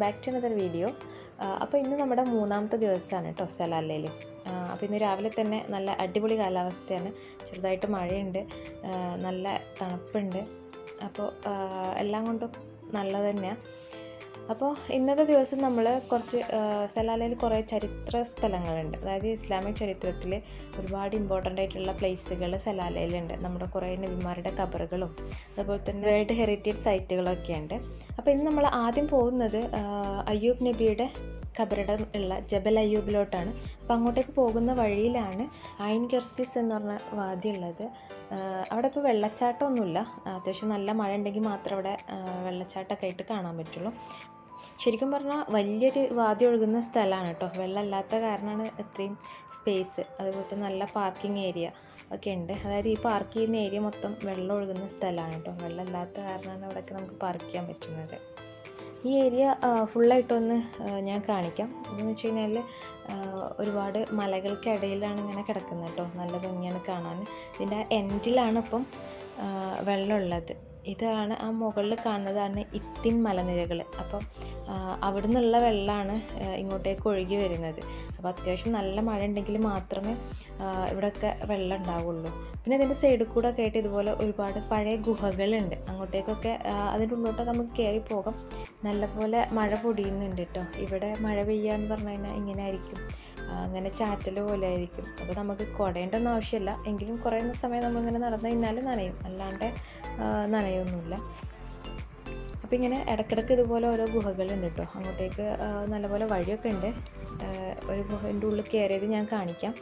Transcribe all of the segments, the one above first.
Back to another video അപ്പോൾ ഇന്ന് നമ്മുടെ മൂന്നാമത്തെ ദിവസമാണ് കേട്ടോ സലാലയിൽ അപ്പോൾ ഇന്ന് രാവിലെ തന്നെ നല്ല അടിപൊളി കാലാവസ്ഥയാണ് ചെറുതായിട്ട് മഴയുണ്ട് ആ, നല്ല തണുപ്പുണ്ട് അപ്പോൾ ആ, എല്ലാം കൊണ്ടും നല്ലത് തന്നെയാണ് അപ്പോൾ ഇന്നത്തെ ദിവസം നമ്മൾ കുറച്ച് സലാലയിൽ കുറേ ചരിത്ര സ്ഥലങ്ങളുണ്ട് അതായത് ഇസ്ലാമിക് ചരിത്രത്തിൽ ഒരുപാട് ഇമ്പോർട്ടൻ്റ് ആയിട്ടുള്ള പ്ലേസുകൾ സലാലയിലുണ്ട് നമ്മുടെ കുറേ നബിമാരുടെ കബറുകളും അതുപോലെ തന്നെ വേൾഡ് ഹെറിറ്റേജ് സൈറ്റുകളൊക്കെ ഉണ്ട് അപ്പോൾ ഇന്ന് നമ്മൾ ആദ്യം പോകുന്നത് ആ, അയ്യൂബ് നബിയുടെ കബറിടം ഉള്ള ജബൽ അയ്യൂബിലോട്ടാണ് അപ്പോൾ അങ്ങോട്ടേക്ക് പോകുന്ന വഴിയിലാണ് ഐൻ ഗർസിസ് എന്ന് പറഞ്ഞ വാദി ഉള്ളത് ആ, അവിടെ ഇപ്പോൾ വെള്ളച്ചാട്ടമൊന്നുമില്ല അത്യാവശ്യം നല്ല മഴ ഉണ്ടെങ്കിൽ മാത്രമേ അവിടെ ആ, വെള്ളച്ചാട്ടമൊക്കെ ആയിട്ട് കാണാൻ പറ്റുള്ളൂ ശരിക്കും പറഞ്ഞാൽ വലിയൊരു വാതി ഒഴുകുന്ന സ്ഥലമാണ് കേട്ടോ വെള്ളമില്ലാത്ത കാരണമാണ് ഇത്രയും സ്പേസ് അതുപോലെ തന്നെ നല്ല പാർക്കിംഗ് ഏരിയ ഒക്കെ ഉണ്ട് അതായത് ഈ പാർക്ക് ചെയ്യുന്ന ഏരിയ മൊത്തം വെള്ളം ഒഴുകുന്ന സ്ഥലമാണ് കേട്ടോ വെള്ളമില്ലാത്ത കാരണമാണ് അവിടെയൊക്കെ നമുക്ക് പാർക്ക് ചെയ്യാൻ പറ്റുന്നത് ഈ ഏരിയ ഫുള്ളായിട്ടൊന്ന് ഞാൻ കാണിക്കാം ഇതെന്ന് വെച്ച് കഴിഞ്ഞാൽ ഒരുപാട് മലകൾക്കിടയിലാണ് ഇങ്ങനെ കിടക്കുന്നത് കേട്ടോ നല്ല ഭംഗിയാണ് കാണാൻ ഇതിൻ്റെ എൻഡിലാണ് ഇപ്പം ആ, വെള്ളമുള്ളത് ഇതാണ് ആ മുകളിൽ കാണുന്നതാണ് ഇത്തിൻ മലനിരകൾ അപ്പം ആ, അവിടെ നിന്നുള്ള വെള്ളമാണ് ഇങ്ങോട്ടേക്ക് ഒഴുകി വരുന്നത് അപ്പോൾ അത്യാവശ്യം നല്ല മഴ ഉണ്ടെങ്കിൽ മാത്രമേ ആ, ഇവിടെയൊക്കെ വെള്ളം ഉണ്ടാവുള്ളൂ പിന്നെ ഇതിൻ്റെ സൈഡിൽ കൂടെ ഒക്കെ ആയിട്ട് ഇതുപോലെ ഒരുപാട് പഴയ ഗുഹകളുണ്ട് അങ്ങോട്ടേക്കൊക്കെ ആ, അതിൻ്റെ ഉള്ളോട്ടൊക്കെ നമുക്ക് കയറി പോകാം നല്ലപോലെ മഴ പൊടിയുന്നുണ്ട് കേട്ടോ ഇവിടെ മഴ പെയ്യുക എന്ന് പറഞ്ഞു കഴിഞ്ഞാൽ ഇങ്ങനെ ആയിരിക്കും ആ, അങ്ങനെ ചാറ്റൽ പോലെ ആയിരിക്കും അപ്പോൾ നമുക്ക് കുടയേണ്ട ഒന്നും ആവശ്യമില്ല എങ്കിലും കുറേ സമയം നമ്മളിങ്ങനെ നടന്നു കഴിഞ്ഞാൽ നനയും അല്ലാണ്ട് ആ, നനയൊന്നുമില്ല അപ്പോൾ ഇങ്ങനെ ഇടയ്ക്കിടയ്ക്ക് ഇതുപോലെ ഓരോ ഗുഹകളുണ്ട് കേട്ടോ അങ്ങോട്ടേക്ക് ആ, നല്ലപോലെ വഴിയൊക്കെ ഉണ്ട് ആ, ഒരു ഗുഹൻ്റെ ഉള്ളിൽ കയറിയത് ഞാൻ കാണിക്കാം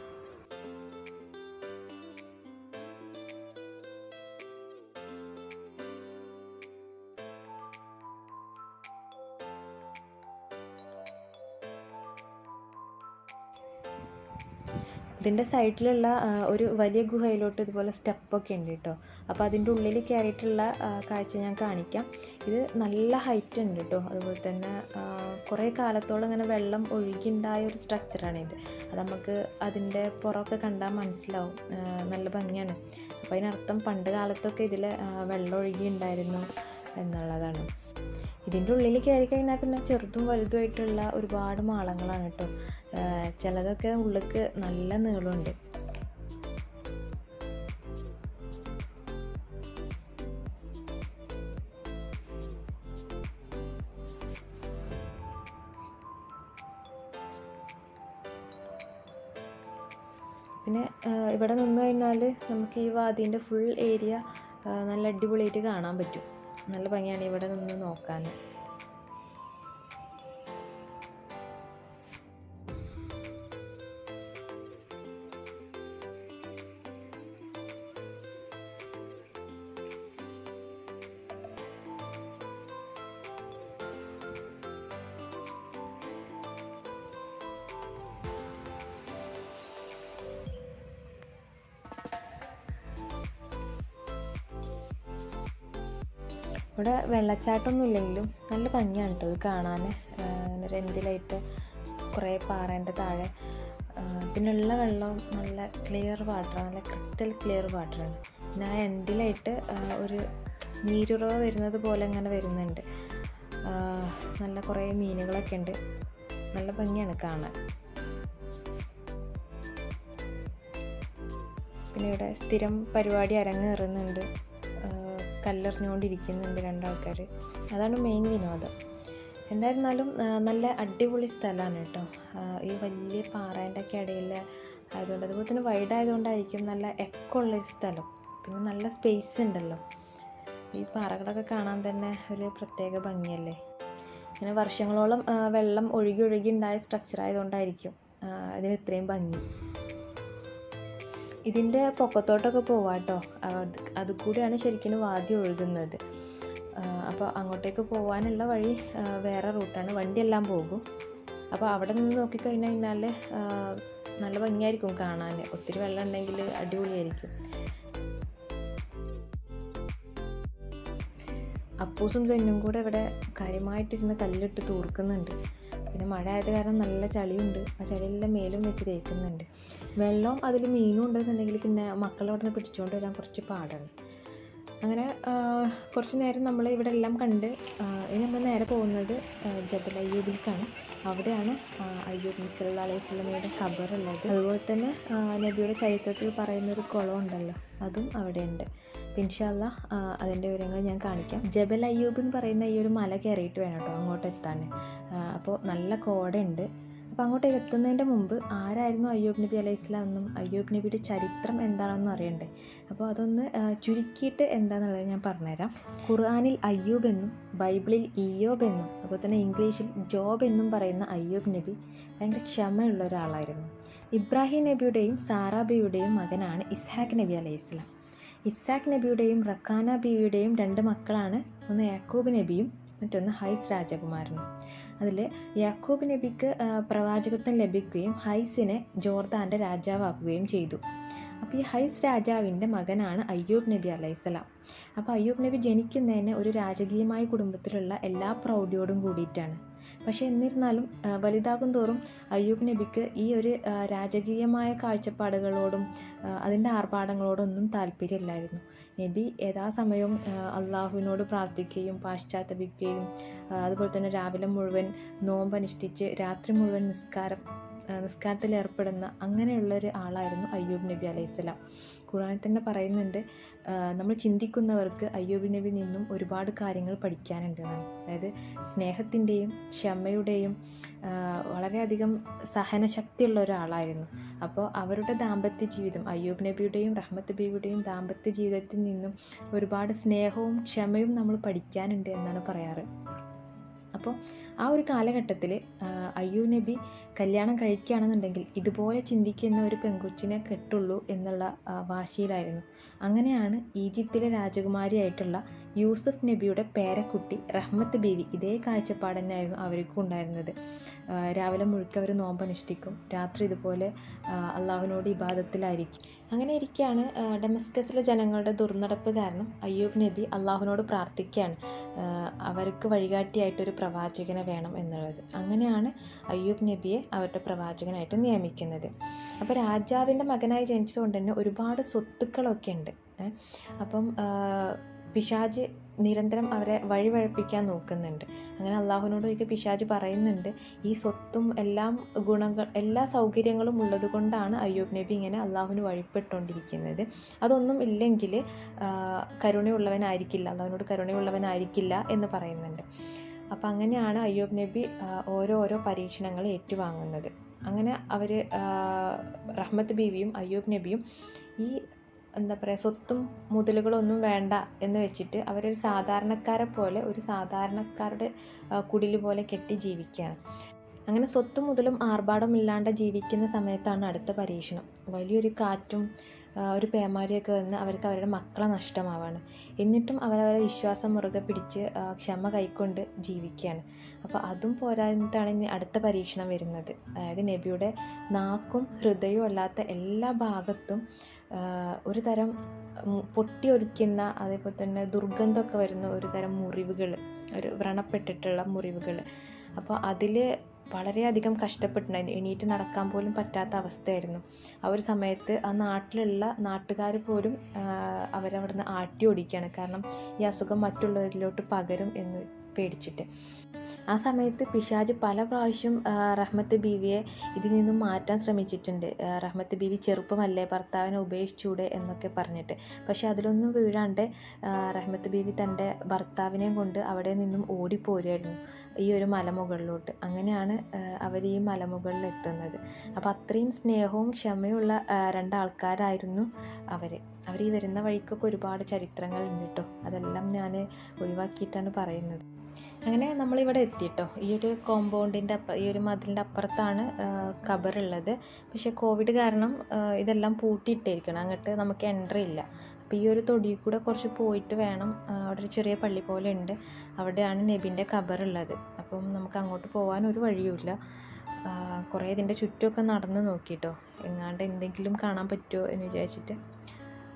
ഇതിൻ്റെ സൈഡിലുള്ള ആ, ഒരു വലിയ ഗുഹയിലോട്ട് ഇതുപോലെ സ്റ്റെപ്പൊക്കെ ഉണ്ട് കേട്ടോ അപ്പോൾ അതിൻ്റെ ഉള്ളിൽ കയറിയിട്ടുള്ള ആ, കാഴ്ച ഞാൻ കാണിക്കാം ഇത് നല്ല ഹൈറ്റ് ഉണ്ട് കേട്ടോ അതുപോലെ തന്നെ ആ, കുറേ കാലത്തോളം ഇങ്ങനെ വെള്ളം ഒഴുകിണ്ടായ ഒരു സ്ട്രക്ചറാണ് ഇത് അത് നമുക്ക് അതിൻ്റെ പുറമൊക്കെ കണ്ടാൽ മനസ്സിലാവും ആ, നല്ല ഭംഗിയാണ് അപ്പോൾ അതിനർത്ഥം പണ്ട് കാലത്തൊക്കെ ഇതിൽ വെള്ളം ഒഴുകി ഉണ്ടായിരുന്നു എന്നുള്ളതാണ് ഇതിൻ്റെ ഉള്ളിൽ കയറി കഴിഞ്ഞാൽ പിന്നെ ചെറുതും വലുതുമായിട്ടുള്ള ഒരുപാട് മാളങ്ങളാണ് കേട്ടോ ആഹ് ചിലതൊക്കെ ഉള്ളിക്ക് നല്ല നീളമുണ്ട് പിന്നെ ആഹ് ഇവിടെ നിന്ന് കഴിഞ്ഞാൽ നമുക്ക് ഈ വാദീൻ്റെ ഫുൾ ഏരിയ നല്ല അടിപൊളിയായിട്ട് കാണാൻ പറ്റും നല്ല ഭംഗിയാണ് ഇവിടെ നിന്ന് നോക്കാൻ ഇവിടെ വെള്ളച്ചാട്ടമൊന്നും ഇല്ലെങ്കിലും നല്ല ഭംഗിയാണ് കേട്ടോ ഇത് കാണാൻ ഒരു എൻഡിലായിട്ട് കുറേ പാറേൻ്റെ താഴെ ആ, പിന്നെ ഉള്ള വെള്ളം നല്ല ക്ലിയർ വാട്ടറാണ് നല്ല ക്രിസ്റ്റൽ ക്ലിയർ വാട്ടറാണ് പിന്നെ ആ എൻഡിലായിട്ട് ആ, ഒരു നീരുറവ വരുന്നത് പോലെ അങ്ങനെ വരുന്നുണ്ട് ആ, നല്ല കുറേ മീനുകളൊക്കെ ഉണ്ട് നല്ല ഭംഗിയാണ് കാണാൻ പിന്നെ ഇവിടെ സ്ഥിരം പരിപാടി അരങ്ങേറുന്നുണ്ട് ആഹ് കല്ലെറിഞ്ഞുകൊണ്ടിരിക്കുന്നുണ്ട് രണ്ടാൾക്കാർ അതാണ് മെയിൻ വിനോദം എന്തായിരുന്നാലും ആഹ് നല്ല അടിപൊളി സ്ഥലമാണ് കേട്ടോ ആഹ് ഈ വലിയ പാറേൻ്റെ ഒക്കെ ഇടയിൽ ആയതുകൊണ്ട് അതുപോലെ തന്നെ വൈഡ് ആയതുകൊണ്ടായിരിക്കും നല്ല എക്കുള്ളൊരു സ്ഥലം പിന്നെ നല്ല സ്പേസ് ഉണ്ടല്ലോ ഈ പാറകളൊക്കെ കാണാൻ തന്നെ ഒരു പ്രത്യേക ഭംഗിയല്ലേ ഇങ്ങനെ വർഷങ്ങളോളം ആഹ് വെള്ളം ഒഴുകി ഒഴുകി ഉണ്ടായ സ്ട്രക്ചർ ആയതുകൊണ്ടായിരിക്കും ആഹ് ഇതിന് ഇത്രയും ഭംഗി ഇതിൻ്റെ പൊക്കത്തോട്ടൊക്കെ പോവാം കേട്ടോ അത് കൂടിയാണ് ശരിക്കും വാതി ഒഴുകുന്നത് അപ്പോൾ അങ്ങോട്ടേക്ക് പോകാനുള്ള വഴി ആ, വേറെ റൂട്ടാണ് വണ്ടിയെല്ലാം പോകും അപ്പോൾ അവിടെ നിന്ന് നോക്കിക്കഴിഞ്ഞ് കഴിഞ്ഞാൽ നല്ല ഭംഗിയായിരിക്കും കാണാൻ ഒത്തിരി വെള്ളം ഉണ്ടെങ്കിൽ അടിപൊളിയായിരിക്കും അപ്പൂസും സെന്നും കൂടെ ഇവിടെ കാര്യമായിട്ടിരുന്ന് കല്ലിട്ട് തൂർക്കുന്നുണ്ട് പിന്നെ മഴ ആയത് കാരണം നല്ല ചളിയുണ്ട് ആ ചളിയെല്ലാം മേലും വെച്ച് തേക്കുന്നുണ്ട് വെള്ളം അതിൽ മീനും ഉണ്ടെന്നുണ്ടെങ്കിൽ പിന്നെ മക്കളെ അവിടെ നിന്ന് പിടിച്ചുകൊണ്ട് വരാൻ കുറച്ച് പാടാണ് അങ്ങനെ ആ, കുറച്ച് നേരം നമ്മൾ ഇവിടെ എല്ലാം കണ്ട് ആ, ഇനി നമ്മൾ നേരെ പോകുന്നത് ആ, ജബൽ അയ്യൂബിലേക്കാണ് അവിടെയാണ് ആ, അയ്യൂബ് നബി സല്ലല്ലാഹു അലൈഹി വസല്ലമയുടെ ഖബറുള്ളത് അതുപോലെ തന്നെ ആ, നബിയുടെ ചരിത്രത്തിൽ പറയുന്ന ഒരു കുളം ഉണ്ടല്ലോ അതും അവിടെയുണ്ട് അപ്പം ഇൻഷാല്ല അതിൻ്റെ വിവരങ്ങൾ ഞാൻ കാണിക്കാം ജബൽ അയ്യൂബ് എന്ന് പറയുന്ന ഈ ഒരു മല കയറിയിട്ട് വേണം കേട്ടോ അങ്ങോട്ട് എത്താൻ അപ്പോൾ നല്ല കോടയുണ്ട് അപ്പോൾ അങ്ങോട്ടേക്ക് എത്തുന്നതിൻ്റെ മുമ്പ് ആരായിരുന്നു അയ്യൂബ് നബി അലൈഹി ഇസ്ലാം എന്നും അയ്യൂബ് നബിയുടെ ചരിത്രം എന്താണെന്നും അറിയണ്ടേ അപ്പോൾ അതൊന്ന് ആ, ചുരുക്കിയിട്ട് എന്താണെന്നുള്ളത് ഞാൻ പറഞ്ഞുതരാം ഖുർആനിൽ അയ്യൂബ് എന്നും ബൈബിളിൽ ഇയോബ് എന്നും അതുപോലെ തന്നെ ഇംഗ്ലീഷിൽ ജോബ് എന്നും പറയുന്ന അയ്യൂബ് നബി ഭയങ്കര ക്ഷമയുള്ള ഒരാളായിരുന്നു ഇബ്രാഹിം നബിയുടെയും സാറാബിയുടെയും മകനാണ് ഇസ്ഹാഖ് നബി അലൈഹി ഇസ്ലാം ഇസ്ഹാഖ് നബിയുടെയും റക്കാന ബീവിയുടെയും രണ്ട് മക്കളാണ് ഒന്ന് യാക്കൂബ് നബിയും മറ്റൊന്ന് ഹൈസ് രാജകുമാരനും അതിൽ യാക്കൂബ് നബിക്ക് ആ, പ്രവാചകത്വം ലഭിക്കുകയും ഹൈസിനെ ജോർദാൻ്റെ രാജാവാക്കുകയും ചെയ്തു അപ്പോൾ ഈ ഹൈസ് രാജാവിൻ്റെ മകനാണ് അയ്യൂബ് നബി അലൈഹിസ്സലാം അപ്പോൾ അയ്യൂബ് നബി ജനിക്കുന്നതിന് ഒരു രാജകീയമായ കുടുംബത്തിലുള്ള എല്ലാ പ്രൗഢിയോടും കൂടിയിട്ടാണ് പക്ഷേ എന്നിരുന്നാലും ആ, വലുതാകും തോറും അയ്യൂബ് നബിക്ക് ഈ ഒരു ആ, രാജകീയമായ കാഴ്ചപ്പാടുകളോടും ആ, അതിൻ്റെ ആർഭാടങ്ങളോടൊന്നും താല്പര്യമില്ലായിരുന്നു നബി യഥാസമയവും ആ, അള്ളാഹുവിനോട് പ്രാർത്ഥിക്കുകയും പാശ്ചാത്തപിക്കുകയും ആ, അതുപോലെ തന്നെ രാവിലെ മുഴുവൻ നോമ്പ് അനുഷ്ഠിച്ച് രാത്രി മുഴുവൻ നിസ്കാരം ആ, നിസ്കാരത്തിൽ ഏർപ്പെടുന്ന അങ്ങനെയുള്ളൊരു ആളായിരുന്നു അയ്യൂബ് നബി അലൈഹിസ്സലാം ഖുറാനിൽ തന്നെ പറയുന്നുണ്ട് ആ, നമ്മൾ ചിന്തിക്കുന്നവർക്ക് അയ്യൂബ് നബി നിന്നും ഒരുപാട് കാര്യങ്ങൾ പഠിക്കാനുണ്ട് എന്നാണ് അതായത് സ്നേഹത്തിൻ്റെയും ക്ഷമയുടെയും ആ, വളരെയധികം സഹനശക്തിയുള്ള ഒരാളായിരുന്നു അപ്പോൾ അവരുടെ ദാമ്പത്യ ജീവിതം അയ്യൂബ് നബിയുടെയും റഹ്മത്ത് ബീവിയുടെയും ദാമ്പത്യ ജീവിതത്തിൽ നിന്നും ഒരുപാട് സ്നേഹവും ക്ഷമയും നമ്മൾ പഠിക്കാനുണ്ട് എന്നാണ് പറയാറ് അപ്പോൾ ആ ഒരു കാലഘട്ടത്തിൽ അയ്യൂബ് നബി കല്യാണം കഴിക്കുകയാണെന്നുണ്ടെങ്കിൽ ഇതുപോലെ ചിന്തിക്കുന്ന ഒരു പെൺകൊച്ചിനെ കെട്ടുള്ളൂ എന്നുള്ള ആ, വാശിയിലായിരുന്നു അങ്ങനെയാണ് ഈജിപ്തിലെ രാജകുമാരിയായിട്ടുള്ള യൂസുഫ് നബിയുടെ പേരക്കുട്ടി റഹ്മത്ത് ബീവി ഇതേ കാഴ്ചപ്പാട് തന്നെയായിരുന്നു അവർക്കും ഉണ്ടായിരുന്നത് ആ, രാവിലെ മുഴുക്ക അവർ നോമ്പനുഷ്ഠിക്കും രാത്രി ഇതുപോലെ ആ, അള്ളാഹുവിനോട് ഇബാദത്തിലായിരിക്കും അങ്ങനെ ഇരിക്കുകയാണ് ആ, ഡെമസ്കസിലെ ജനങ്ങളുടെ ദുർനടപ്പ് കാരണം അയ്യൂബ് നബി അള്ളാഹുവിനോട് പ്രാർത്ഥിക്കുകയാണ് ആ, അവർക്ക് വഴികാട്ടിയായിട്ടൊരു പ്രവാചകനെ വേണം എന്നുള്ളത് അങ്ങനെയാണ് അയ്യൂബ് നബിയെ അവരുടെ പ്രവാചകനായിട്ട് നിയമിക്കുന്നത് അപ്പോൾ രാജാവിൻ്റെ മകനായി ജനിച്ചതുകൊണ്ട് തന്നെ ഒരുപാട് സ്വത്തുക്കളൊക്കെ ഉണ്ട് ഏ. അപ്പം ആ, പിശാജ് നിരന്തരം അവരെ വഴിവഴപ്പിക്കാൻ നോക്കുന്നുണ്ട് അങ്ങനെ അള്ളാഹുവിനോട് ഒരിക്കൽ പിശാജ് പറയുന്നുണ്ട് ഈ സ്വത്തും എല്ലാം ഗുണങ്ങൾ എല്ലാ സൗകര്യങ്ങളും ഉള്ളത് കൊണ്ടാണ് അയ്യൂബ് നബി ഇങ്ങനെ അള്ളാഹുവിന് വഴിപ്പെട്ടുകൊണ്ടിരിക്കുന്നത് അതൊന്നും ഇല്ലെങ്കിൽ കരുണയുള്ളവനായിരിക്കില്ല അള്ളാഹുവിനോട് കരുണയുള്ളവനായിരിക്കില്ല എന്ന് പറയുന്നുണ്ട് അപ്പം അങ്ങനെയാണ് അയ്യൂബ് നബി ആ, ഓരോ ഓരോ പരീക്ഷണങ്ങൾ ഏറ്റുവാങ്ങുന്നത് അങ്ങനെ അവർ റഹ്മത്ത് ബീവിയും അയ്യൂബ് നബിയും ഈ എന്താ പറയുക സ്വത്തും മുതലുകളൊന്നും വേണ്ട എന്ന് വെച്ചിട്ട് അവരൊരു സാധാരണക്കാരെ പോലെ ഒരു സാധാരണക്കാരുടെ ആ, കുടില് പോലെ കെട്ടി ജീവിക്കുകയാണ് അങ്ങനെ സ്വത്തും മുതലും ആർഭാടമില്ലാണ്ട് ജീവിക്കുന്ന സമയത്താണ് അടുത്ത പരീക്ഷണം വലിയൊരു കാറ്റും ആ, ഒരു പേമാരിയൊക്കെ വന്ന് അവർക്ക് അവരുടെ മക്കളെ നഷ്ടമാവാണ് എന്നിട്ടും അവരവരെ വിശ്വാസം മുറുകെ പിടിച്ച് ആ, ക്ഷമ കൈക്കൊണ്ട് ജീവിക്കുകയാണ് അപ്പോൾ അതും പോരാഞ്ഞിട്ടാണ് ഇനി അടുത്ത പരീക്ഷണം വരുന്നത് അതായത് നബിയുടെ നാക്കും ഹൃദയവും അല്ലാത്ത എല്ലാ ഭാഗത്തും ആ, ഒരു തരം ഉം, പൊട്ടിയൊലിക്കുന്ന അതേപോലെ തന്നെ ദുർഗന്ധമൊക്കെ വരുന്ന ഒരു തരം മുറിവുകൾ ഒരു വ്രണപ്പെട്ടിട്ടുള്ള മുറിവുകൾ അപ്പോൾ അതിൽ വളരെയധികം കഷ്ടപ്പെട്ടിട്ടുണ്ടായിരുന്നു എണീറ്റ് നടക്കാൻ പോലും പറ്റാത്ത അവസ്ഥയായിരുന്നു ആ ഒരു സമയത്ത് ആ നാട്ടിലുള്ള നാട്ടുകാർ പോലും ആ, അവരവിടുന്ന് ആട്ടി ഓടിക്കുകയാണ് കാരണം ഈ അസുഖം മറ്റുള്ളവരിലോട്ട് പകരും എന്ന് പേടിച്ചിട്ട് ആ സമയത്ത് പിശാജ് പല പ്രാവശ്യം ആ, റഹ്മത്ത് ബീവിയെ ഇതിൽ നിന്നും മാറ്റാൻ ശ്രമിച്ചിട്ടുണ്ട് ആ, റഹ്മത്ത് ബീവി ചെറുപ്പമല്ലേ ഭർത്താവിനെ ഉപേക്ഷിച്ചൂടെ എന്നൊക്കെ പറഞ്ഞിട്ട് പക്ഷെ അതിലൊന്നും വീഴാണ്ട് ആ, റഹ്മത്ത് ബീവി തൻ്റെ ഭർത്താവിനെയും കൊണ്ട് അവിടെ നിന്നും ഓടിപ്പോരുമായിരുന്നു ഈ ഒരു മലമുകളിലോട്ട് അങ്ങനെയാണ് അവർ ഈ മലമുകളിൽ എത്തുന്നത് അപ്പോൾ അത്രയും സ്നേഹവും ക്ഷമയുള്ള ആ, രണ്ടാൾക്കാരായിരുന്നു അവർ അവർ ഈ വരുന്ന വഴിക്കൊക്കെ ഒരുപാട് ചരിത്രങ്ങൾ ഉണ്ട് കേട്ടോ അതെല്ലാം ഞാൻ ഒഴിവാക്കിയിട്ടാണ് പറയുന്നത് അങ്ങനെ നമ്മളിവിടെ എത്തിയിട്ടോ ഈ ഒരു കോമ്പൗണ്ടിൻ്റെ അപ്പ ഈ ഒരു മതിലിൻ്റെ അപ്പുറത്താണ് ഖബറുള്ളത് പക്ഷേ കോവിഡ് കാരണം ആ, ഇതെല്ലാം പൂട്ടിയിട്ടിരിക്കണം അങ്ങോട്ട് നമുക്ക് എൻട്രി ഇല്ല അപ്പോൾ ഈ ഒരു തൊടിയിൽ കൂടെ കുറച്ച് പോയിട്ട് വേണം ആ, അവിടെ ഒരു ചെറിയ പള്ളി പോലെ ഉണ്ട് അവിടെയാണ് നബിൻ്റെ ഖബറുള്ളത് അപ്പം നമുക്ക് അങ്ങോട്ട് പോകാൻ ഒരു വഴിയുമില്ല ആ, കുറേ ഇതിൻ്റെ ചുറ്റുമൊക്കെ നടന്ന് നോക്കിട്ടോ എങ്ങാണ്ട് എന്തെങ്കിലും കാണാൻ പറ്റുമോ എന്ന് വിചാരിച്ചിട്ട്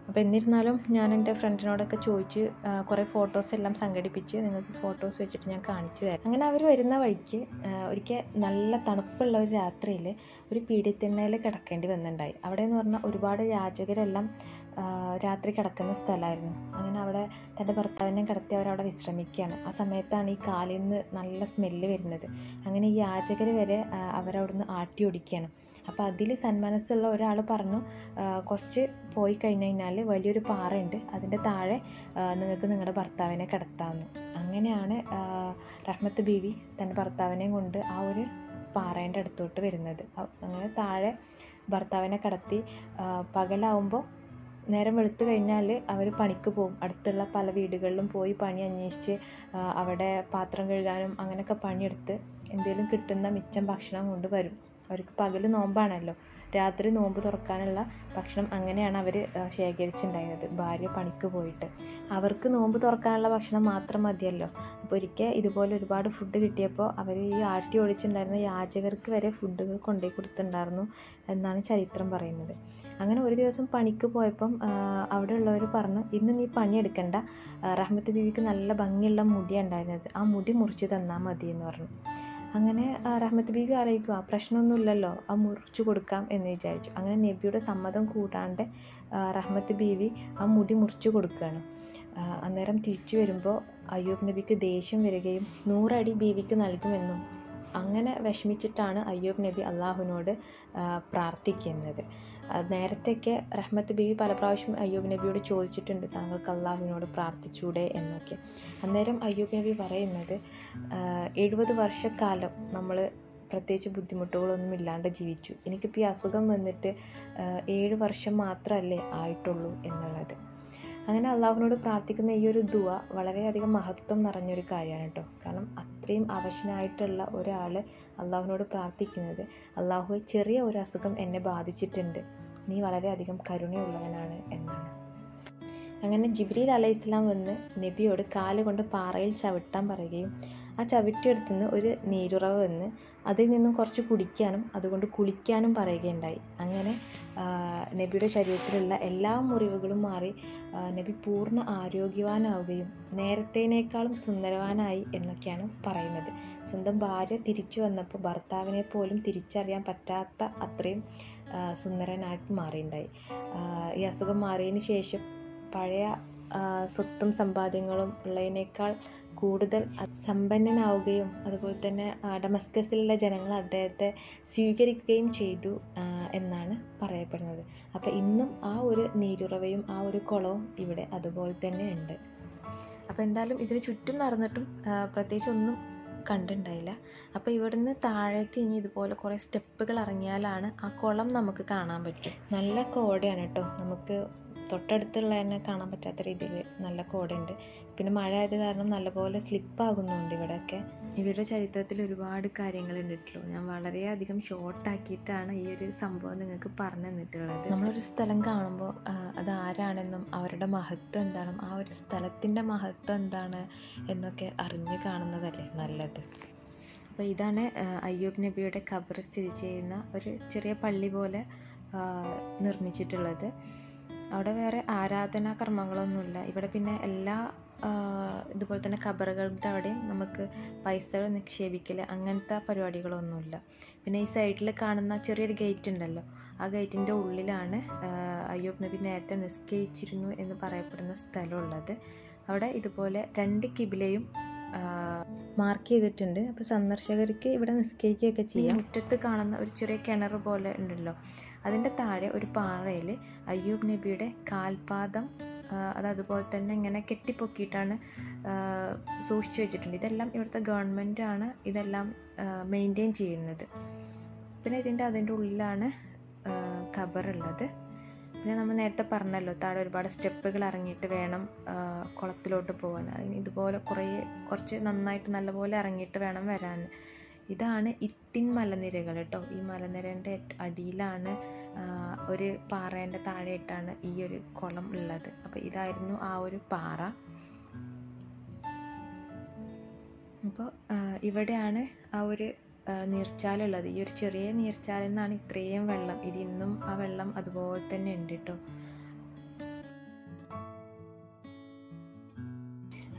അപ്പോൾ എന്നിരുന്നാലും ഞാൻ എൻ്റെ ഫ്രണ്ടിനോടൊക്കെ ചോദിച്ച് ആ, കുറേ ഫോട്ടോസ് എല്ലാം സംഘടിപ്പിച്ച് നിങ്ങൾക്ക് ഫോട്ടോസ് വെച്ചിട്ട് ഞാൻ കാണിച്ചു തരാം അങ്ങനെ അവർ വരുന്ന വഴിക്ക് ഒരിക്കൽ നല്ല തണുപ്പുള്ള ഒരു രാത്രിയിൽ ഒരു പീഡിത്തിണ്ണയിൽ കിടക്കേണ്ടി വന്നിട്ടുണ്ടായി അവിടെ എന്ന് പറഞ്ഞാൽ ഒരുപാട് യാചകരെല്ലാം ആ, രാത്രി കിടക്കുന്ന സ്ഥലമായിരുന്നു അങ്ങനെ അവിടെ തൻ്റെ ഭർത്താവിനെ കിടത്തി അവരവിടെ വിശ്രമിക്കുകയാണ് ആ സമയത്താണ് ഈ കാലിൽ നിന്ന് നല്ല സ്മെല്ല് വരുന്നത് അങ്ങനെ ഈ യാചകർ വരെ ആ, അവരവിടുന്ന് ആട്ടി ഓടിക്കുകയാണ് അപ്പോൾ അതിൽ സന്മനസ്സുള്ള ഒരാൾ പറഞ്ഞു ആ, കുറച്ച് പോയി കഴിഞ്ഞ് കഴിഞ്ഞാൽ വലിയൊരു പാറയുണ്ട് അതിൻ്റെ താഴെ ആ, നിങ്ങൾക്ക് നിങ്ങളുടെ ഭർത്താവിനെ കിടത്താമെന്ന് അങ്ങനെയാണ് ആ, റഹ്മത്ത് ബീവി തൻ്റെ ഭർത്താവിനെയും കൊണ്ട് ആ ഒരു പാറേൻ്റെ അടുത്തോട്ട് വരുന്നത് അ- അങ്ങനെ താഴെ ഭർത്താവിനെ കിടത്തി ആ, പകലാവുമ്പോൾ നേരം വെളുത്തു കഴിഞ്ഞാൽ അവർ പണിക്ക് പോകും അടുത്തുള്ള പല വീടുകളിലും പോയി പണി അന്വേഷിച്ച് ആ, അവിടെ പാത്രം കഴുകാനും അങ്ങനെയൊക്കെ പണിയെടുത്ത് എന്തെങ്കിലും കിട്ടുന്ന മിച്ചം ഭക്ഷണം കൊണ്ട് വരും അവർക്ക് പകൽ നോമ്പാണല്ലോ രാത്രി നോമ്പ് തുറക്കാനുള്ള ഭക്ഷണം അങ്ങനെയാണ് അവർ ശേഖരിച്ചിട്ടുണ്ടായിരുന്നത് ഭാര്യ പണിക്ക് പോയിട്ട് അവർക്ക് നോമ്പ് തുറക്കാനുള്ള ഭക്ഷണം മാത്രം മതിയല്ലോ അപ്പോൾ ഒരിക്കൽ ഇതുപോലെ ഒരുപാട് ഫുഡ് കിട്ടിയപ്പോൾ അവർ ഈ ആട്ടി ഓടിച്ചിട്ടുണ്ടായിരുന്ന യാചകർക്ക് വരെ ഫുഡുകൾ കൊണ്ടുപോയി കൊടുത്തിട്ടുണ്ടായിരുന്നു എന്നാണ് ചരിത്രം പറയുന്നത് അങ്ങനെ ഒരു ദിവസം പണിക്ക് പോയപ്പം ആ, അവിടെ ഉള്ളവർ പറഞ്ഞു ഇന്ന് നീ പണിയെടുക്കണ്ട ആ, റഹ്മത്ത് ബീവിക്ക് നല്ല ഭംഗിയുള്ള മുടിയാണ് ഉണ്ടായിരുന്നത് ആ മുടി മുറിച്ച് തന്നാൽ മതി എന്ന് പറഞ്ഞു അങ്ങനെ ആ, റഹ്മത്ത് ബീവി ആലോചിക്കും ആ പ്രശ്നമൊന്നുമില്ലല്ലോ ആ മുറിച്ചു കൊടുക്കാം എന്ന് വിചാരിച്ചു അങ്ങനെ നബിയുടെ സമ്മതം കൂടാണ്ട് ആ, റഹ്മത്ത് ബീവി ആ മുടി മുറിച്ചു കൊടുക്കുകയാണ് ആ, അന്നേരം തിരിച്ചു വരുമ്പോൾ അയ്യൂബ് നബിക്ക് ദേഷ്യം വരികയും നൂറടി ബീവിക്ക് നൽകുമെന്നും അങ്ങനെ വിഷമിച്ചിട്ടാണ് അയ്യൂബ് നബി അള്ളാഹുവിനോട് ആ, പ്രാർത്ഥിക്കുന്നത് ആ, നേരത്തെയൊക്കെ റഹ്മത്ത് ബീവി പല പ്രാവശ്യം അയ്യൂബ് നബിയോട് ചോദിച്ചിട്ടുണ്ട് താങ്കൾക്ക് അള്ളാഹുവിനോട് പ്രാർത്ഥിച്ചൂടെ എന്നൊക്കെ അന്നേരം അയ്യൂബ് നബി പറയുന്നത് എഴുപത് വർഷക്കാലം നമ്മൾ പ്രത്യേകിച്ച് ബുദ്ധിമുട്ടുകളൊന്നും ഇല്ലാണ്ട് ജീവിച്ചു എനിക്കിപ്പോൾ ഈ അസുഖം വന്നിട്ട് ആ, ഏഴ് വർഷം മാത്രമല്ലേ ആയിട്ടുള്ളൂ എന്നുള്ളത് അങ്ങനെ അള്ളാഹുവിനോട് പ്രാർത്ഥിക്കുന്ന ഈ ഒരു ദുവ വളരെയധികം മഹത്വം നിറഞ്ഞൊരു കാര്യമാണ് കേട്ടോ കാരണം അത്രയും അവശനായിട്ടുള്ള ഒരാൾ അള്ളാഹുവിനോട് പ്രാർത്ഥിക്കുന്നത് അള്ളാഹു ചെറിയ ഒരു അസുഖം എന്നെ ബാധിച്ചിട്ടുണ്ട് നീ വളരെയധികം കരുണയുള്ളവനാണ് എന്നാണ് അങ്ങനെ ജിബ്രീൽ അലൈഹി ഇസ്ലാം വന്ന് നബിയോട് കാല് കൊണ്ട് പാറയിൽ ചവിട്ടാൻ പറയുകയും ആ ചവിട്ടിയെടുത്തുനിന്ന് ഒരു നീരുറവ് വന്ന് അതിൽ നിന്നും കുറച്ച് കുടിക്കാനും അതുകൊണ്ട് കുളിക്കാനും പറയുകയുണ്ടായി അങ്ങനെ ആ, നബിയുടെ ശരീരത്തിലുള്ള എല്ലാ മുറിവുകളും മാറി ആ, നബി പൂർണ്ണ ആരോഗ്യവാനാവുകയും നേരത്തേനേക്കാളും സുന്ദരവാനായി എന്നൊക്കെയാണ് പറയുന്നത് സ്വന്തം ഭാര്യ തിരിച്ചു വന്നപ്പോൾ ഭർത്താവിനെ പോലും തിരിച്ചറിയാൻ പറ്റാത്ത അത്രയും ആ, സുന്ദരനാക്കി മാറിയിട്ടുണ്ടായി ആ, ഈ അസുഖം മാറിയതിന് ശേഷം പഴയ ആ, സ്വത്തും സമ്പാദ്യങ്ങളും ഉള്ളതിനേക്കാൾ കൂടുതൽ സമ്പന്നനാവുകയും അതുപോലെ തന്നെ ആ, ഡമസ്കസിലുള്ള ജനങ്ങൾ അദ്ദേഹത്തെ സ്വീകരിക്കുകയും ചെയ്തു ആ, എന്നാണ് പറയപ്പെടുന്നത് അപ്പോൾ ഇന്നും ആ ഒരു നീരുറവയും ആ ഒരു കുളവും ഇവിടെ അതുപോലെ തന്നെ ഉണ്ട് അപ്പോൾ എന്തായാലും ഇതിന് ചുറ്റും നടന്നിട്ടും ആ, പ്രത്യേകിച്ച് ഒന്നും കണ്ടിട്ടുണ്ടായില്ല അപ്പോൾ ഇവിടുന്ന് താഴേക്ക് ഇനി ഇതുപോലെ കുറേ സ്റ്റെപ്പുകൾ ഇറങ്ങിയാലാണ് ആ കുളം നമുക്ക് കാണാൻ പറ്റും നല്ല കോടയാണ് കേട്ടോ നമുക്ക് തൊട്ടടുത്തുള്ള തന്നെ കാണാൻ പറ്റാത്ത രീതിയിൽ നല്ല കോടയുണ്ട് പിന്നെ മഴ ആയത് കാരണം നല്ലപോലെ സ്ലിപ്പാകുന്നുണ്ട് ഇവിടെയൊക്കെ ഇവരുടെ ചരിത്രത്തിൽ ഒരുപാട് കാര്യങ്ങളുണ്ട് കേട്ടോ ഞാൻ വളരെയധികം ഷോർട്ടാക്കിയിട്ടാണ് ഈ ഒരു സംഭവം നിങ്ങൾക്ക് പറഞ്ഞു തന്നിട്ടുള്ളത് നമ്മളൊരു സ്ഥലം കാണുമ്പോൾ ആ, അത് ആരാണെന്നും അവരുടെ മഹത്വം എന്താണ് ആ ഒരു സ്ഥലത്തിൻ്റെ മഹത്വം എന്താണ് എന്നൊക്കെ അറിഞ്ഞു കാണുന്നതല്ലേ നല്ലത് അപ്പോൾ ഇതാണ് ആ, അയ്യൂബ് നബിയുടെ ഖബർ സ്ഥിതി ചെയ്യുന്ന ഒരു ചെറിയ പള്ളി പോലെ ആ, നിർമ്മിച്ചിട്ടുള്ളത് അവിടെ വേറെ ആരാധനാ കർമ്മങ്ങളൊന്നുമില്ല ഇവിടെ പിന്നെ എല്ലാ ആ, ഇതുപോലെ തന്നെ ഖബറുകളുടെ അവിടെയും നമുക്ക് പൈസകൾ നിക്ഷേപിക്കൽ അങ്ങനത്തെ പരിപാടികളൊന്നുമില്ല പിന്നെ ഈ സൈഡിൽ കാണുന്ന ചെറിയൊരു ഗേറ്റ് ഉണ്ടല്ലോ ആ ഗേറ്റിൻ്റെ ഉള്ളിലാണ് ആ, അയ്യൂബ് നബി നേരത്തെ നിസ്കരിച്ചിരുന്നു എന്ന് പറയപ്പെടുന്ന സ്ഥലമുള്ളത് അവിടെ ഇതുപോലെ രണ്ട് കിബിലയും മാർക്ക് ചെയ്തിട്ടുണ്ട് അപ്പോൾ സന്ദർശകർക്ക് ഇവിടെ നിസ്കരിക്കുകയൊക്കെ ചെയ്യാം മുറ്റത്ത് കാണുന്ന ഒരു ചെറിയ കിണർ പോലെ ഉണ്ടല്ലോ അതിൻ്റെ താഴെ ഒരു പാറയിൽ അയ്യൂബ് നബിയുടെ കാൽപാദം ആ, അത് അതുപോലെ തന്നെ ഇങ്ങനെ കെട്ടിപ്പൊക്കിയിട്ടാണ് ആ, സൂക്ഷിച്ചു വെച്ചിട്ടുണ്ട് ഇതെല്ലാം ഇവിടുത്തെ ഗവൺമെൻറ് ആണ് ഇതെല്ലാം മെയിൻറ്റെയിൻ ചെയ്യുന്നത് പിന്നെ ഇതിൻ്റെ അതിൻ്റെ ഉള്ളിലാണ് ആ, ഖബറുള്ളത് പിന്നെ നമ്മൾ നേരത്തെ പറഞ്ഞല്ലോ താഴെ ഒരുപാട് സ്റ്റെപ്പുകൾ ഇറങ്ങിയിട്ട് വേണം ആ, കുളത്തിലോട്ട് പോകാൻ അതിന് ഇതുപോലെ കുറേ കുറച്ച് നന്നായിട്ട് നല്ലപോലെ ഇറങ്ങിയിട്ട് വേണം വരാൻ ഇതാണ് ഇത്തിൻ മലനിരകൾ കേട്ടോ ഈ മലനിരൻ്റെ അടിയിലാണ് ആ, ഒരു പാറേൻ്റെ താഴെയായിട്ടാണ് ഈ ഒരു കുളം ഉള്ളത് അപ്പോൾ ഇതായിരുന്നു ആ ഒരു പാറ അപ്പോൾ ഇവിടെയാണ് ആ ഒരു ആ, നീർച്ചാലുള്ളത് ഈ ഒരു ചെറിയ നീർച്ചാലിൽ നിന്നാണ് ഇത്രയും വെള്ളം ഇത് ഇന്നും ആ വെള്ളം അതുപോലെ തന്നെ ഉണ്ട് കേട്ടോ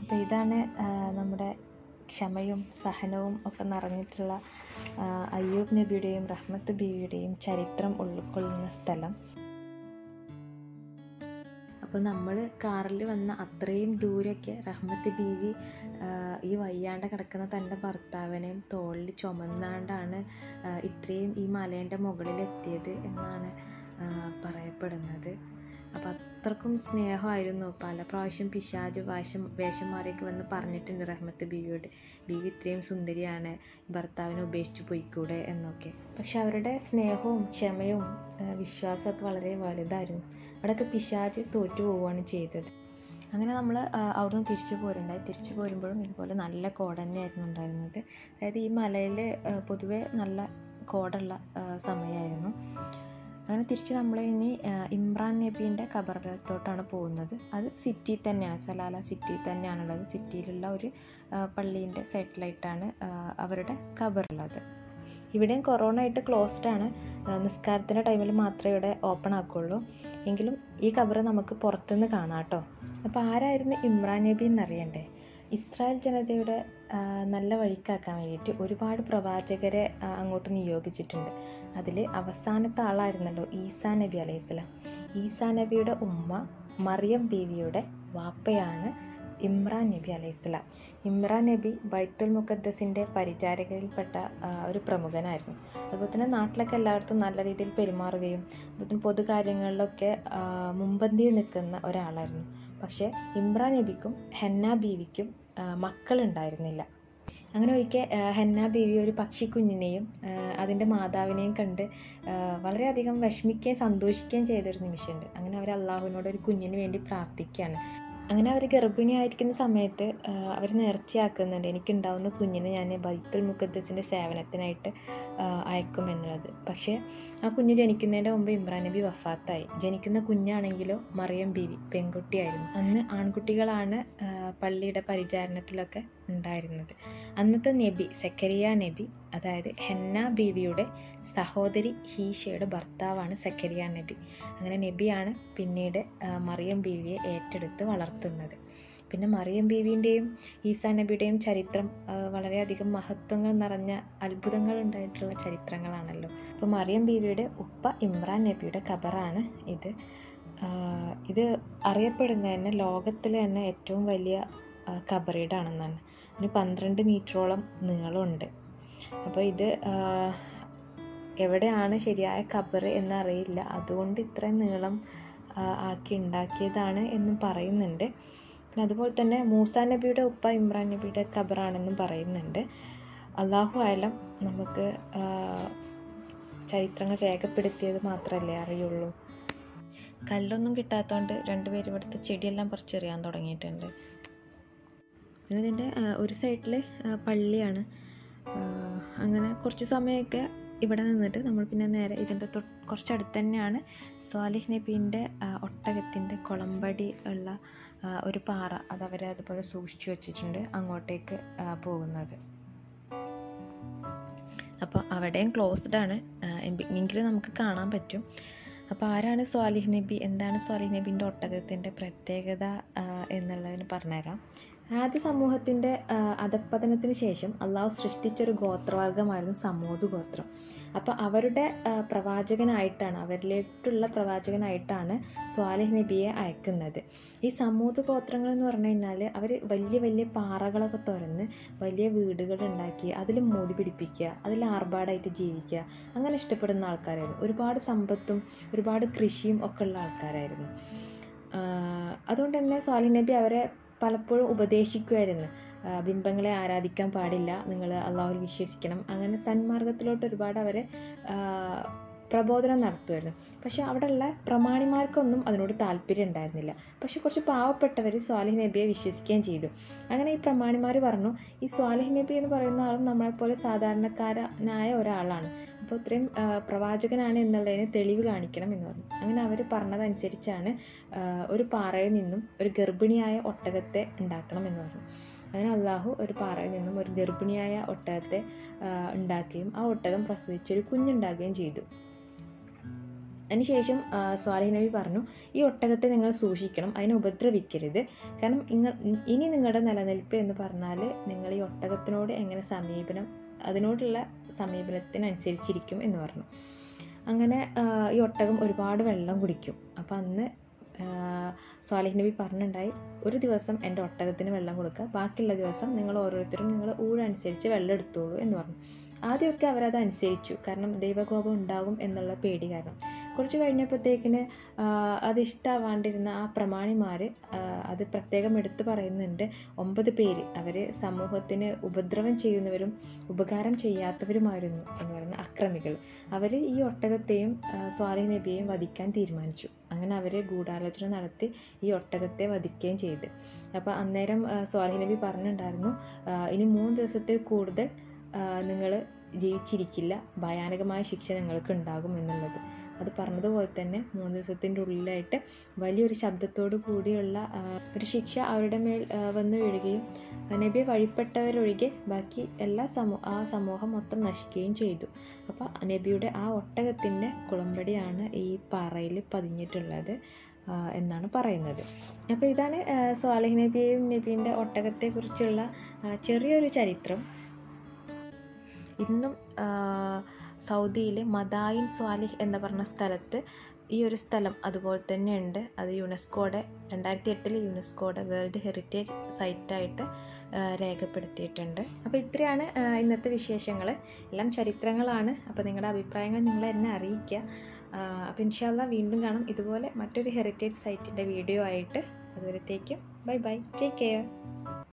അപ്പോൾ ഇതാണ് ആ, നമ്മുടെ ക്ഷമയും സഹനവും ഒക്കെ നിറഞ്ഞിട്ടുള്ള ആ, അയ്യൂബ് നബിയുടെയും റഹ്മത്ത് ബീവിയുടെയും ചരിത്രം ഉൾക്കൊള്ളുന്ന സ്ഥലം അപ്പോൾ നമ്മൾ കാറിൽ വന്ന അത്രയും ദൂരമൊക്കെ റഹ്മത്ത് ബീവി ആ, ഈ വയ്യാണ്ട് കിടക്കുന്ന തൻ്റെ ഭർത്താവിനെയും തോളിൽ ചുമന്നാണ്ടാണ് ആ, ഇത്രയും ഈ മലേൻ്റെ മുകളിലെത്തിയത് എന്നാണ് ആ, പറയപ്പെടുന്നത് അപ്പം അത്രക്കും സ്നേഹമായിരുന്നു പല പ്രാവശ്യം പിശാജ് വേഷം വേഷം മാറിയൊക്കെ വന്ന് പറഞ്ഞിട്ടുണ്ട് റഹ്മത്ത് ബീവിയോട് ബീവി ഇത്രയും സുന്ദരിയാണ് ഭർത്താവിനെ ഉപേക്ഷിച്ച് പോയിക്കൂടെ എന്നൊക്കെ പക്ഷെ അവരുടെ സ്നേഹവും ക്ഷമയും ആ, വിശ്വാസമൊക്കെ വളരെ വലുതായിരുന്നു അവിടെയൊക്കെ പിശാജ് തോറ്റു പോവുകയാണ് ചെയ്തത് അങ്ങനെ നമ്മൾ അവിടുന്ന് തിരിച്ചു പോരുണ്ടായി തിരിച്ചു പോരുമ്പോഴും ഇതുപോലെ നല്ല കോട തന്നെയായിരുന്നു ഉണ്ടായിരുന്നത് അതായത് ഈ മലയിൽ പൊതുവെ നല്ല കോടുള്ള സമയമായിരുന്നു അങ്ങനെ തിരിച്ച് നമ്മൾ ഇനി ആ, ഇമ്രാൻ നബീൻ്റെ ഖബറിടത്തോട്ടാണ് പോകുന്നത് അത് സിറ്റി തന്നെയാണ് സലാല സിറ്റി തന്നെയാണുള്ളത് സിറ്റിയിലുള്ള ഒരു പള്ളീൻ്റെ സൈഡിലായിട്ടാണ് ആ, അവരുടെ ഖബറുള്ളത് ഇവിടെയും കൊറോണ ആയിട്ട് ക്ലോസ്ഡ് ആണ് ആ, നിസ്കാരത്തിൻ്റെ ടൈമിൽ മാത്രമേ ഇവിടെ ഓപ്പൺ ആക്കുള്ളൂ എങ്കിലും ഈ ഖബർ നമുക്ക് പുറത്തുനിന്ന് കാണാം കേട്ടോ അപ്പോൾ ആരായിരുന്നു ഇമ്രാൻ നബി എന്നറിയണ്ടേ ഇസ്രായേൽ ജനതയുടെ ആ, നല്ല വഴിക്കാക്കാൻ വേണ്ടിയിട്ട് ഒരുപാട് പ്രവാചകരെ ആ, അങ്ങോട്ട് നിയോഗിച്ചിട്ടുണ്ട് അതിൽ അവസാനത്തെ ആളായിരുന്നല്ലോ ഈസാ നബി അലൈഹിസ്സലാം ഈസാ നബിയുടെ ഉമ്മ മറിയം ബീവിയുടെ വാപ്പയാണ് ഇമ്രാൻ നബി അലൈഹിസ്സലാം ഇമ്രാൻ നബി ബൈത്തുൽ മുഖദ്ദസിൻ്റെ പരിചാരകരിൽപ്പെട്ട ആ, ഒരു പ്രമുഖനായിരുന്നു അതുപോലെ തന്നെ നാട്ടിലൊക്കെ എല്ലായിടത്തും നല്ല രീതിയിൽ പെരുമാറുകയും അതുപോലെ തന്നെ പൊതുകാര്യങ്ങളിലൊക്കെ ആ, മുൻപന്തിയിൽ നിൽക്കുന്ന ഒരാളായിരുന്നു പക്ഷേ ഇമ്രാൻ നബിക്കും ഹെന്ന ബീവിക്കും ആ, മക്കളുണ്ടായിരുന്നില്ല അങ്ങനെ ഒരിക്കൽ ആ, ഹെന്ന ബീവി ഒരു പക്ഷിക്കുഞ്ഞിനെയും ആ, അതിൻ്റെ മാതാവിനെയും കണ്ട് ആ, വളരെയധികം വിഷമിക്കുകയും സന്തോഷിക്കുകയും ചെയ്തൊരു നിമിഷമുണ്ട് അങ്ങനെ അവർ അള്ളാഹുവിനോട് ഒരു കുഞ്ഞിന് വേണ്ടി പ്രാർത്ഥിക്കുകയാണ് അങ്ങനെ അവർ ഗർഭിണിയായിരിക്കുന്ന സമയത്ത് അവർ നേർച്ചയാക്കുന്നുണ്ട് എനിക്കുണ്ടാവുന്ന കുഞ്ഞിനെ ഞാൻ ബൈത്തുൽ മുഖദ്ദസിൻ്റെ സേവനത്തിനായിട്ട് ആ, അയക്കും എന്നുള്ളത് പക്ഷേ ആ കുഞ്ഞ് ജനിക്കുന്നതിൻ്റെ മുമ്പ് ഇമ്രാൻ നബി വഫാത്തായി ജനിക്കുന്ന കുഞ്ഞാണെങ്കിലോ മറിയം ബീവി പെൺകുട്ടിയായിരുന്നു അന്ന് ആൺകുട്ടികളാണ് ആ, പള്ളിയുടെ പരിചാരണത്തിലൊക്കെ ഉണ്ടായിരുന്നത് അന്നത്തെ നബി സക്കരിയ നബി അതായത് ഹെന്ന ബീവിയുടെ സഹോദരി ഹീഷയുടെ ഭർത്താവാണ് സക്കരിയ നബി അങ്ങനെ നബിയാണ് പിന്നീട് ആ, മറിയം ബീവിയെ ഏറ്റെടുത്ത് വളർത്തുന്നത് പിന്നെ മറിയം ബീവിൻ്റെയും ഈസാ നബിയുടെയും ചരിത്രം ആ, വളരെയധികം മഹത്വങ്ങൾ നിറഞ്ഞ അത്ഭുതങ്ങൾ ഉണ്ടായിട്ടുള്ള ചരിത്രങ്ങളാണല്ലോ അപ്പോൾ മറിയം ബീവിയുടെ ഉപ്പ ഇമ്രാൻ നബിയുടെ ഖബറാണ് ഇത് ആ, ഇത് അറിയപ്പെടുന്നത് തന്നെ ലോകത്തിലെ തന്നെ ഏറ്റവും വലിയ ആ, ഖബറീടാണെന്നാണ് ഇതിന് പന്ത്രണ്ട് മീറ്ററോളം നീളമുണ്ട് അപ്പോൾ ഇത് ആ, എവിടെയാണ് ശരിയായ ഖബർ എന്നറിയില്ല അതുകൊണ്ട് ഇത്രയും നീളം ആ, ആക്കി ഉണ്ടാക്കിയതാണ് എന്നും പറയുന്നുണ്ട് പിന്നെ അതുപോലെ തന്നെ മൂസാ നബിയുടെ ഉപ്പ ഇമ്രാൻ നബിയുടെ ഖബറാണെന്നും പറയുന്നുണ്ട് അള്ളാഹു ആയാലും നമുക്ക് ആ, ചരിത്രങ്ങൾ രേഖപ്പെടുത്തിയത് മാത്രമല്ലേ അറിയുള്ളൂ കല്ലൊന്നും കിട്ടാത്തതുകൊണ്ട് രണ്ടുപേരും ഇവിടുത്തെ ചെടിയെല്ലാം പറിച്ചെറിയാൻ തുടങ്ങിയിട്ടുണ്ട് പിന്നെ ഇതിൻ്റെ ആ, ഒരു സൈഡിൽ പള്ളിയാണ് ആ, അങ്ങനെ കുറച്ച് സമയമൊക്കെ ഇവിടെ നിന്നിട്ട് നമ്മൾ പിന്നെ നേരെ ഇതിൻ്റെ തൊട്ട് കുറച്ചടുത്ത് തന്നെയാണ് സ്വാലിഹ് നബീൻ്റെ ഒട്ടകത്തിൻ്റെ കുളമ്പടി ഉള്ള ആ, ഒരു പാറ അത് അവർ അതുപോലെ സൂക്ഷിച്ചു വെച്ചിട്ടുണ്ട് അങ്ങോട്ടേക്ക് ആ, പോകുന്നത് അപ്പോൾ അവിടെയും ക്ലോസ്ഡ് ആണ് ആ, എങ്കി- എങ്കിലും നമുക്ക് കാണാൻ പറ്റും അപ്പോൾ ആരാണ് സ്വാലിഹ് നബി എന്താണ് സ്വാലിഹ് നബീൻ്റെ ഒട്ടകത്തിൻ്റെ പ്രത്യേകത ആ, എന്നുള്ളതിന് പറഞ്ഞുതരാം ആദ്യ സമൂഹത്തിൻ്റെ ആ, അധപ്പതനത്തിന് ശേഷം അള്ളാഹു സൃഷ്ടിച്ചൊരു ഗോത്രവർഗമായിരുന്നു സമൂത് ഗോത്രം അപ്പോൾ അവരുടെ ആ, പ്രവാചകനായിട്ടാണ് അവരിലേക്കുള്ള പ്രവാചകനായിട്ടാണ് സ്വാലിഹ് നബിയെ അയക്കുന്നത് ഈ സമൂത് ഗോത്രങ്ങൾ എന്ന് പറഞ്ഞു കഴിഞ്ഞാൽ അവർ വലിയ വലിയ പാറകളൊക്കെ തുറന്ന് വലിയ വീടുകൾ ഉണ്ടാക്കി അതിൽ മൂടി പിടിപ്പിക്കുക അതിൽ ആർഭാടായിട്ട് ജീവിക്കുക അങ്ങനെ ഇഷ്ടപ്പെടുന്ന ആൾക്കാരായിരുന്നു ഒരുപാട് സമ്പത്തും ഒരുപാട് കൃഷിയും ഒക്കെ ഉള്ള ആൾക്കാരായിരുന്നു ആഹ് അതുകൊണ്ട് തന്നെ സ്വാലിഹ് നബി അവരെ പലപ്പോഴും ഉപദേശിക്കുമായിരുന്നു ആഹ് ബിംബങ്ങളെ ആരാധിക്കാൻ പാടില്ല നിങ്ങൾ അള്ളാഹുൽ വിശ്വസിക്കണം അങ്ങനെ സന്മാർഗത്തിലോട്ട് ഒരുപാട് അവരെ ആഹ് പ്രബോധനം നടത്തുമായിരുന്നു പക്ഷെ അവിടെയുള്ള പ്രമാണിമാർക്കൊന്നും അതിനോട് താല്പര്യം ഉണ്ടായിരുന്നില്ല പക്ഷെ കുറച്ച് പാവപ്പെട്ടവർ സ്വാലിഹ് നബിയെ വിശ്വസിക്കുകയും ചെയ്തു അങ്ങനെ ഈ പ്രമാണിമാർ പറഞ്ഞു ഈ സ്വാലിഹ് നബി എന്ന് പറയുന്ന ആളും നമ്മളെപ്പോലെ സാധാരണക്കാരനായ ഒരാളാണ് അപ്പോൾ ഇത്രയും ആ, പ്രവാചകനാണ് എന്നുള്ളതിന് തെളിവ് കാണിക്കണം എന്ന് പറഞ്ഞു അങ്ങനെ അവർ പറഞ്ഞതനുസരിച്ചാണ് ആ, ഒരു പാറയിൽ നിന്നും ഒരു ഗർഭിണിയായ ഒട്ടകത്തെ ഉണ്ടാക്കണം എന്ന് പറഞ്ഞു അങ്ങനെ അള്ളാഹു ഒരു പാറയിൽ നിന്നും ഒരു ഗർഭിണിയായ ഒട്ടകത്തെ ആ, ഉണ്ടാക്കുകയും ആ ഒട്ടകം പ്രസവിച്ചൊരു കുഞ്ഞുണ്ടാകുകയും ചെയ്തു അതിനുശേഷം ആ, സ്വാലിഹ് നബി പറഞ്ഞു ഈ ഒട്ടകത്തെ നിങ്ങൾ സൂക്ഷിക്കണം അതിനെ ഉപദ്രവിക്കരുത് കാരണം നിങ്ങൾ ഇനി നിങ്ങളുടെ നിലനിൽപ്പ് എന്ന് പറഞ്ഞാൽ നിങ്ങൾ ഈ ഒട്ടകത്തിനോട് എങ്ങനെ സമീപനം അതിനോടുള്ള സമീപനത്തിനനുസരിച്ചിരിക്കും എന്ന് പറഞ്ഞു അങ്ങനെ ആ, ഈ ഒട്ടകം ഒരുപാട് വെള്ളം കുടിക്കും അപ്പോൾ അന്ന് ആ, സ്വാലിഹ് നബി പറഞ്ഞിട്ടുണ്ടായി ഒരു ദിവസം എൻ്റെ ഒട്ടകത്തിന് വെള്ളം കൊടുക്കുക ബാക്കിയുള്ള ദിവസം നിങ്ങൾ ഓരോരുത്തരും നിങ്ങൾ ഊഴനുസരിച്ച് വെള്ളം എടുത്തോളൂ എന്ന് പറഞ്ഞു ആദ്യമൊക്കെ അവരത് അനുസരിച്ചു കാരണം ദൈവകോപം ഉണ്ടാകും എന്നുള്ള പേടി കാരണം കുറച്ച് കഴിഞ്ഞപ്പോഴത്തേക്കിന് അത് ഇഷ്ടമാവാണ്ടിരുന്ന ആ പ്രമാണിമാർ അത് പ്രത്യേകം എടുത്തു പറയുന്നുണ്ട് ഒമ്പത് പേര് അവർ സമൂഹത്തിന് ഉപദ്രവം ചെയ്യുന്നവരും ഉപകാരം ചെയ്യാത്തവരുമായിരുന്നു എന്ന് പറയുന്ന അക്രമികൾ അവർ ഈ ഒട്ടകത്തെയും ആ, സ്വാലിഹ് നബിയെയും വധിക്കാൻ തീരുമാനിച്ചു അങ്ങനെ അവർ ഗൂഢാലോചന നടത്തി ഈ ഒട്ടകത്തെ വധിക്കുകയും ചെയ്ത് അപ്പോൾ അന്നേരം ആ, സ്വാലിഹ് നബി പറഞ്ഞിട്ടുണ്ടായിരുന്നു ആ, ഇനി മൂന്ന് ദിവസത്തിൽ കൂടുതൽ നിങ്ങൾ ജീവിച്ചിരിക്കില്ല ഭയാനകമായ ശിക്ഷ നിങ്ങൾക്ക് ഉണ്ടാകും എന്നുള്ളത് അത് പറഞ്ഞതുപോലെ തന്നെ മൂന്ന് ദിവസത്തിൻ്റെ ഉള്ളിലായിട്ട് വലിയൊരു ശബ്ദത്തോടു കൂടിയുള്ള ആ, ഒരു ശിക്ഷ അവരുടെ മേൽ ആ, വന്നു വീഴുകയും നബിയെ വഴിപ്പെട്ടവരൊഴികെ ബാക്കി എല്ലാ സമൂ ആ സമൂഹം മൊത്തം നശിക്കുകയും ചെയ്തു അപ്പോൾ നബിയുടെ ആ ഒട്ടകത്തിൻ്റെ കുളമ്പടിയാണ് ഈ പാറയിൽ പതിഞ്ഞിട്ടുള്ളത് ആ, എന്നാണ് പറയുന്നത് അപ്പോൾ ഇതാണ് ആ, സ്വാലിഹ് നബിയെയും നബീൻ്റെ ഒട്ടകത്തെക്കുറിച്ചുള്ള ആ, ചെറിയൊരു ചരിത്രം ഇന്നും ആ, സൗദിയിലെ മദായിൻ സ്വാലിഹ് എന്ന് പറഞ്ഞ സ്ഥലത്ത് ഈ ഒരു സ്ഥലം അതുപോലെ തന്നെ ഉണ്ട് അത് യുനെസ്കോയുടെ രണ്ടായിരത്തി എട്ടിൽ യുനെസ്കോയുടെ വേൾഡ് ഹെറിറ്റേജ് സൈറ്റായിട്ട് ആ, രേഖപ്പെടുത്തിയിട്ടുണ്ട് അപ്പോൾ ഇത്രയാണ് ആ, ഇന്നത്തെ വിശേഷങ്ങൾ എല്ലാം ചരിത്രങ്ങളാണ് അപ്പോൾ നിങ്ങളുടെ അഭിപ്രായങ്ങൾ നിങ്ങൾ എന്നെ അറിയിക്കുക ആ, അപ്പോൾ ഇൻഷാല്ല വീണ്ടും കാണാം ഇതുപോലെ മറ്റൊരു ഹെറിറ്റേജ് സൈറ്റിൻ്റെ വീഡിയോ ആയിട്ട് അതുവരത്തേക്കും ബൈ ബൈ ടേക്ക് കെയർ